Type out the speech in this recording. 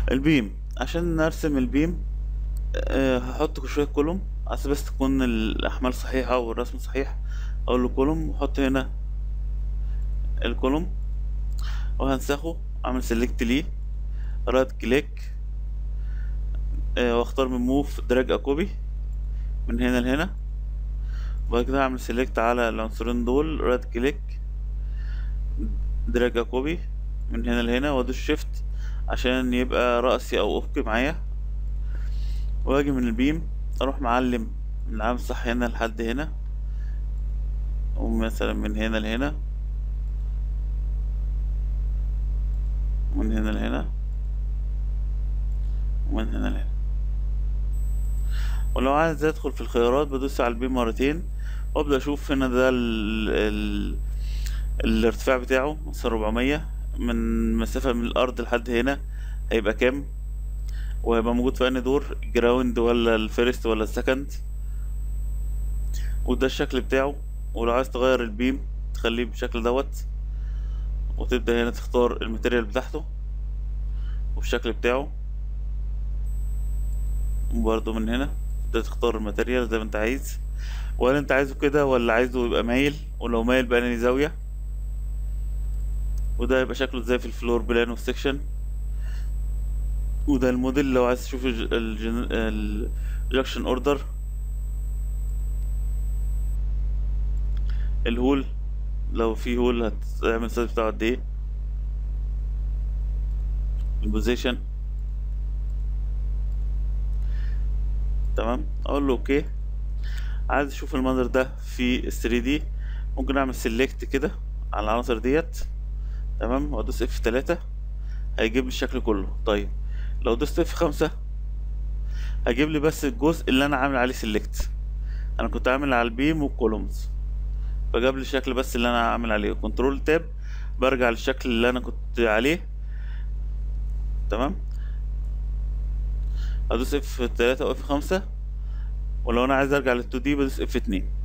البيم عشان نرسم البيم آه، هحط شوية كولوم عشان بس تكون الأحمال صحيحة والرسم صحيح أقول له كولوم وأحط هنا الكولوم وهنسخه أعمل سيلكت ليه رايت كليك آه، واختار من موف دراج كوبي من هنا لهنا وبعد كده اعمل سيلكت على العنصرين دول رايت كليك دراج كوبي من هنا لهنا وادوس شيفت عشان يبقى رأسي او افقي معايا واجي من البيم اروح معلم من العام صح هنا لحد هنا ومثلا من هنا لهنا من هنا لهنا ومن هنا لهنا ولو عايز ادخل في الخيارات بدوس على البيم مرتين وابدا اشوف هنا ده ال ال الارتفاع بتاعه مثلا 400 من مسافة من الارض لحد هنا هيبقى كام وهيبقى موجود في انهي دور جراوند ولا الفيرست ولا السكند وده الشكل بتاعه ولو عايز تغير البيم تخليه بالشكل دوت وتبدأ هنا تختار الماتيريال بتاعته والشكل بتاعه وبرضه من هنا تبدأ تختار الماتيريال زي ما انت عايز ولا انت عايزه كده ولا عايزه يبقى مايل ولو مايل بأنهي زاوية وده يبقى شكله ازاي في الفلور بلان والسكشن وده الموديل لو عايز تشوف الجكشن اوردر الهول لو في هول هتعمل السايز بتاعه قد ايه البوزيشن تمام اقول له اوكي عايز اشوف المنظر ده في ال 3 دي ممكن اعمل سيلكت كده على العناصر ديت تمام وادوس اف 3 هيجيب لي الشكل كله طيب لو دوست اف 5 هيجيب لي بس الجزء اللي انا عامل عليه سيلكت انا كنت عامل على البيم والكولومز فجاب لي الشكل بس اللي انا عامل عليه كنترول تاب برجع للشكل اللي انا كنت عليه تمام ادوس اف 3 او اف 5 ولو انا عايز ارجع لل 2 دي بدوس اف 2